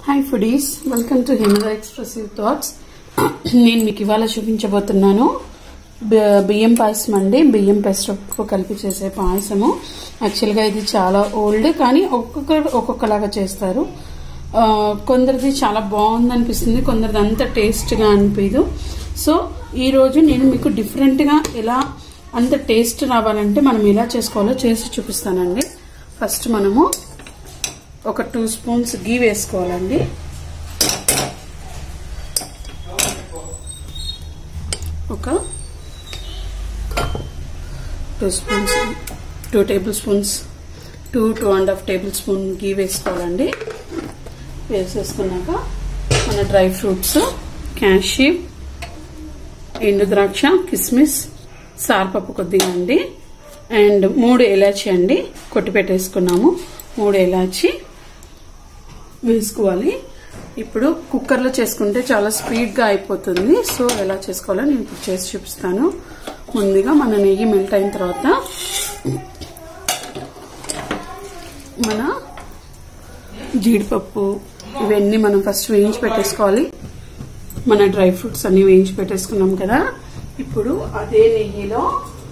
hi foodies welcome to Himada expressive thoughts నేను మీకు ఇవాళ చూపించబోతున్నాను బి- బియ్యం పాయసం అండి బియ్యం పెసరపప్పు కలిపి చేసే పాయసము యాక్చువల్గా ఇది చాలా ఓల్డ్ కానీ ఒక్కొక్కరు ఒక్కొక్కలాగా చేస్తారు ఆ, కొందరిది చాలా బాగుంది అనిపిస్తుంది కొందరిది అంత టేస్ట్గా అనిపించదు సో ఈరోజు నేను మీకు డిఫరెంట్గా ఎలా అంత టేస్ట్ రావాలంటే మనం ఎలా చేసుకోవాలో చేసి చూపిస్తానండి ఫస్ట్ మనము ఒక టూ స్పూన్స్ గీ వేసుకోవాలండి ఒక two spoons two tablespoons two two and half tablespoon ghee వేసుకోవాలండి వేసేసుకున్నాక మన డ్రై ఫ్రూట్స్ క్యాషియూ ఎండు ద్రాక్ష కిస్మిస్ సారపప్పు కొద్దిగా అండి అండ్ మూడు ఎలాచి అండి కొట్టి పెట్టేసుకున్నాము మూడు ఎలాచి వేసుకోవాలి ఇప్పుడు కుక్కర్లో చేసుకుంటే చాలా స్పీడ్గా అయిపోతుంది సో ఎలా చేసుకోవాలో నేను ఇప్పుడు చేసి చూపిస్తాను ముందుగా మన నెయ్యి మెల్ట్ అయిన తర్వాత మన జీడిపప్పు ఇవన్నీ మనం ఫస్ట్ వేయించి పెట్టేసుకోవాలి మన డ్రై ఫ్రూట్స్ అన్ని వేయించి పెట్టేసుకున్నాం కదా ఇప్పుడు అదే నెయ్యిలో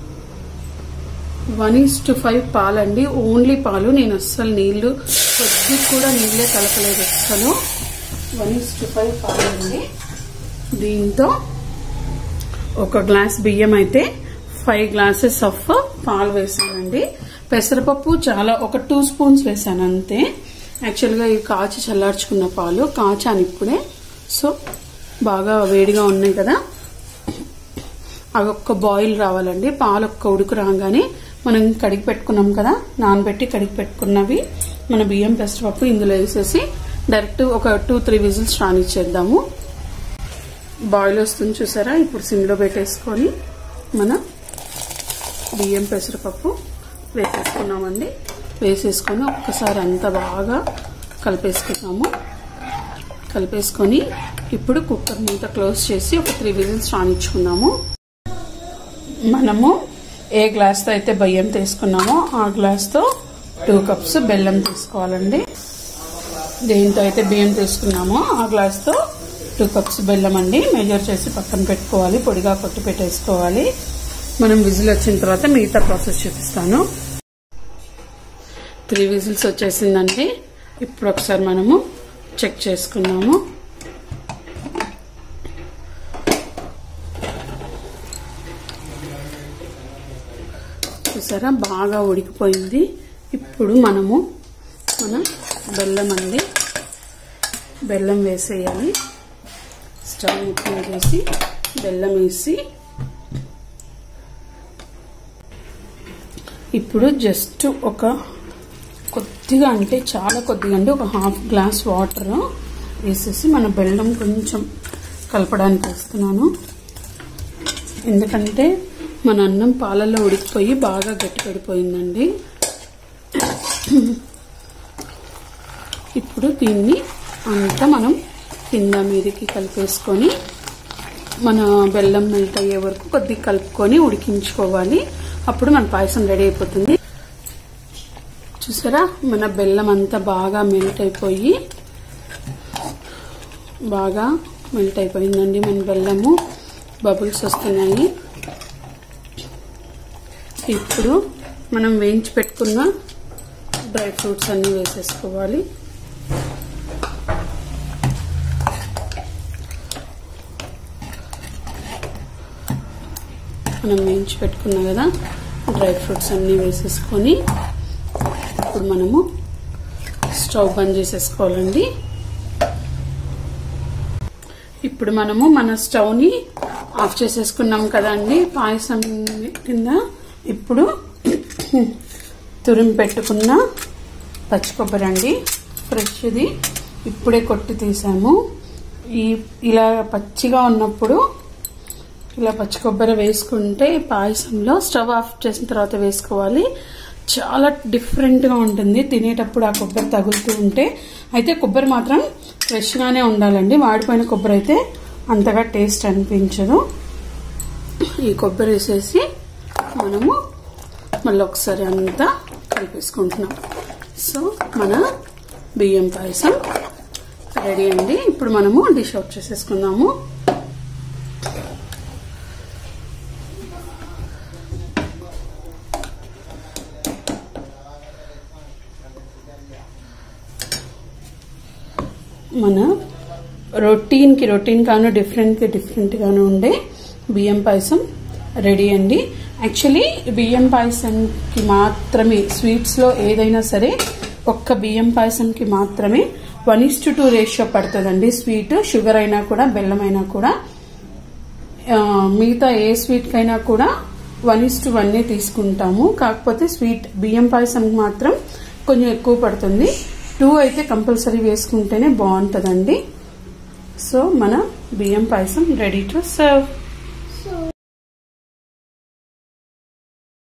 వన్ ఈస్ టు ఫైవ్ పాలండి ఓన్లీ పాలు నేను అస్సలు నీళ్లు కొద్ది కూడా నీళ్ళే కలపలేదు అస్సలు వన్ ఈస్ టు ఫైవ్ పాలండి దీంతో ఒక గ్లాస్ బియ్యం అయితే ఫైవ్ గ్లాసెస్ ఆఫ్ పాలు వేసానండి పెసరపప్పు చాలా ఒక టూ స్పూన్స్ వేసాను అంతే యాక్చువల్గా ఇవి కాచి చల్లార్చుకున్న పాలు కాచాను ఇప్పుడే సో బాగా వేడిగా ఉన్నాయి కదా అవి ఒక్క బాయిల్ రావాలండి పాలు ఒక్క ఉడుకు రాగానే మనం కడిగి పెట్టుకున్నాం కదా నానబెట్టి కడిగి పెట్టుకున్నవి మన బియ్యం పెసరపప్పు ఇందులో వేసేసి డైరెక్ట్ ఒక టూ త్రీ విజిల్స్ రానిచ్చేద్దాము బాయిల్ వస్తుంది చూసారా ఇప్పుడు సిమ్లో పెట్టేసుకొని మన బియ్యం పెసరపప్పు వేసేసుకున్నామండి వేసేసుకొని ఒక్కసారి అంతా బాగా కలిపేసుకున్నాము కలిపేసుకొని ఇప్పుడు కుక్కర్ మూత క్లోజ్ చేసి ఒక త్రీ విజిల్స్ రానిచ్చుకున్నాము మనము ఏ గ్లాస్తో అయితే బియ్యం తీసుకున్నామో ఆ గ్లాస్తో టూ కప్స్ బెల్లం తీసుకోవాలండి దేంతో అయితే బియ్యం తీసుకున్నామో ఆ గ్లాస్తో టూ కప్స్ బెల్లం అండి మెజర్ చేసి పక్కన పెట్టుకోవాలి పొడిగా కొట్టి పెట్టేసుకోవాలి మనం విజిల్ వచ్చిన తర్వాత మిగతా ప్రాసెస్ చూపిస్తాను త్రీ విజిల్స్ వచ్చేసిందండి ఇప్పుడు ఒకసారి మనము చెక్ చేసుకున్నాము చూసారా బాగా ఉడికిపోయింది ఇప్పుడు మనము మన బెల్లం అండి బెల్లం వేసేయాలి స్టవ్ ముఖ్యం చేసి బెల్లం వేసి ఇప్పుడు జస్ట్ ఒక కొద్దిగా అంటే చాలా కొద్దిగా అండి ఒక హాఫ్ గ్లాస్ వాటర్ వేసేసి మన బెల్లం కొంచెం కలపడానికి వేస్తున్నాను ఎందుకంటే మన అన్నం పాలల్లో ఉడికిపోయి బాగా గట్టి పడిపోయిందండి ఇప్పుడు దీన్ని అంతా మనం కింద మీదకి కలిపేసుకొని మన బెల్లం మెల్ట్ అయ్యే వరకు కొద్దిగా కలుపుకొని ఉడికించుకోవాలి అప్పుడు మన పాయసం రెడీ అయిపోతుంది చూసారా మన బెల్లం అంతా బాగా మెల్ట్ అయిపోయి బాగా మెల్ట్ అయిపోయిందండి మన బెల్లము బబుల్స్ వస్తున్నాయి ఇప్పుడు మనం వేయించి పెట్టుకున్న డ్రై ఫ్రూట్స్ అన్నీ వేసేసుకోవాలి మనం వేయించి పెట్టుకున్నాం కదా డ్రై ఫ్రూట్స్ అన్నీ వేసేసుకొని ఇప్పుడు మనము స్టవ్ బంద్ చేసేసుకోవాలండి ఇప్పుడు మనము మన స్టవ్ని ఆఫ్ చేసేసుకున్నాం కదండి పాయసం కింద ఇప్పుడు తురిమి పెట్టుకున్న పచ్చి కొబ్బరి అండి ఫ్రెష్ది ఇప్పుడే కొట్టి తీసాము ఈ ఇలా పచ్చిగా ఉన్నప్పుడు ఇలా పచ్చి కొబ్బరి వేసుకుంటే పాయసంలో స్టవ్ ఆఫ్ చేసిన తర్వాత వేసుకోవాలి చాలా డిఫరెంట్గా ఉంటుంది తినేటప్పుడు ఆ కొబ్బరి తగులుతూ ఉంటే అయితే కొబ్బరి మాత్రం ఫ్రెష్గానే ఉండాలండి వాడిపోయిన కొబ్బరి అయితే అంతగా టేస్ట్ అనిపించదు ఈ కొబ్బరి వేసేసి మనము మళ్ళీ ఒకసారి అంతా కలిపేసుకుంటున్నాం సో మన బియ్యం పాయసం రెడీ అండి ఇప్పుడు మనము డిష్ అవుట్ చేసేసుకుందాము మన రొటీన్కి రొటీన్ గాను డిఫరెంట్కి డిఫరెంట్ గాను ఉండే బియ్యం పాయసం రెడీ అండి యాక్చువల్లీ బియ్యం పాయసంకి మాత్రమే స్వీట్స్లో ఏదైనా సరే ఒక్క బియ్యం పాయసంకి మాత్రమే one is to two ratio పడుతుందండి స్వీట్ షుగర్ అయినా కూడా బెల్లం అయినా కూడా ఆ, మిగతా ఏ స్వీట్ కైనా కూడా వన్ ఇస్ టు వన్ తీసుకుంటాము కాకపోతే స్వీట్ బియ్యం పాయసం మాత్రం కొంచెం ఎక్కువ పడుతుంది టూ అయితే కంపల్సరీ వేసుకుంటేనే బాగుంటుందండి సో మన బియ్యం పాయసం రెడీ టు సర్వ్